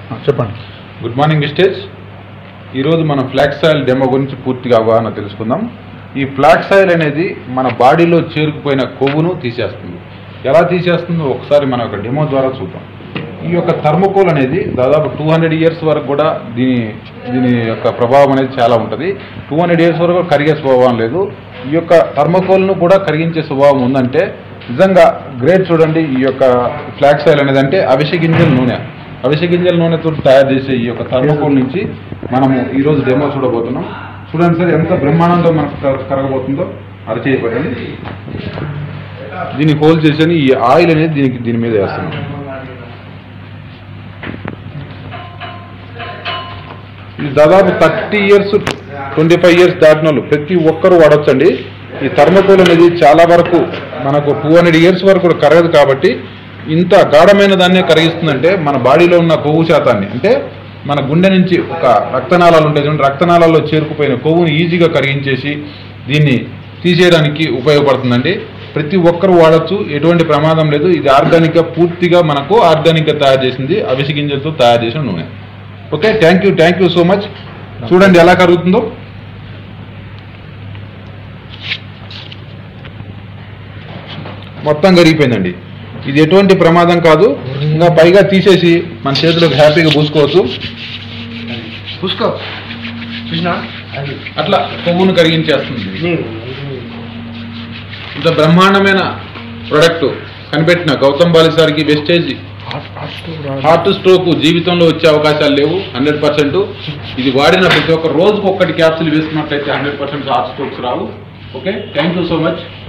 చెప్పండి good morning విస్టేజ్ ఈరోజు మనం ఫ్లాక్స్ ఆయిల్ డెమో గురించి పూర్తిగా అవగాహన తెలుసుకుందాం ఈ ఫ్లాక్స్ ఆయిల్ అనేది మన బాడీలో చేరుకుపోయిన కొవ్వును తీసేస్తుంది ఎలా తీసేస్తుందో ఒకసారి మనం ఒక డెమో ద్వారా చూద్దాం ఈ యొక్క థర్మోకోల్ అనేది దాదాపు టూ హండ్రెడ్ ఇయర్స్ వరకు కూడా దీని దీని యొక్క ప్రభావం అనేది చాలా ఉంటుంది టూ హండ్రెడ్ ఇయర్స్ వరకు కరిగే స్వభావం లేదు ఈ యొక్క థర్మోకోల్ను కూడా కరిగించే స్వభావం ఉందంటే నిజంగా గ్రేట్ చూడండి ఈ యొక్క ఫ్లాక్స్ ఆయిల్ అనేది అంటే అవిసె గింజల నూనె అవిసె గింజల నూనెతో తయారు చేసే ఈ యొక్క థర్మోకోల్ నుంచి మనము ఈరోజు డెమో చూడబోతున్నాం చూడండి సార్ ఎంత బ్రహ్మాండంతో మనకు కర- కరగబోతుందో అరచేయబడండి దీన్ని హోల్ చేసి ఈ ఆయిల్ అనేది దీనికి దీని మీద వేస్తున్నాం ఇది దాదాపు thirty years twenty five years దాటిన వాళ్ళు ప్రతి ఒక్కరూ వాడొచ్చండి ఈ థర్మకోల్ అనేది చాలా వరకు మనకు టూ హండ్రెడ్ ఇయర్స్ వరకు కూడా కరగదు కాబట్టి ఇంత గాఢమైన దాన్నే కరిగిస్తుందంటే మన బాడీలో ఉన్న కొవ్వు శాతాన్ని అంటే మన గుండె నుంచి ఒక రక్తనాళాలు ఉంటాయి చూడండి రక్తనాళాల్లో చేరుకుపోయిన కొవ్వుని ఈజీగా కరిగించేసి దీన్ని తీసేయడానికి ఉపయోగపడుతుందండి ప్రతి ఒక్కరు వాడచ్చు ఎటువంటి ప్రమాదం లేదు ఇది ఆర్గానిక్గా పూర్తిగా మనకు ఆర్గానిక్గా తయారు చేసింది అవిసి గింజలతో తయారు చేసిన నూనె okay thank you thank you so much చూడండి ఎలా కరుగుతుందో మొత్తం కరిగిపోయిందండి ఇది ఎటువంటి ప్రమాదం కాదు ఇంకా పైగా తీసేసి మన చేతులకు హ్యాపీగా పూసుకోవచ్చు చూసుకో చూసినా అది అట్లా కొవ్వును కరిగించేస్తుంది నీరు ఇంత బ్రహ్మాండమైన ప్రొడక్ట్ కనిపెట్టిన గౌతమ్ బాలి సార్కి వెస్టేజ్ హార్ట్ స్ట్రోక్ జీవితంలో వచ్చే అవకాశాలు లేవు హండ్రెడ్ పర్సెంట్ ఇది వాడిన ప్రతి ఒక్క రోజుకు ఒక్కటి క్యాప్సిల్ వేసుకున్నట్లయితే హండ్రెడ్ పర్సెంట్ హార్ట్ స్ట్రోక్స్ రావు okay thank you so much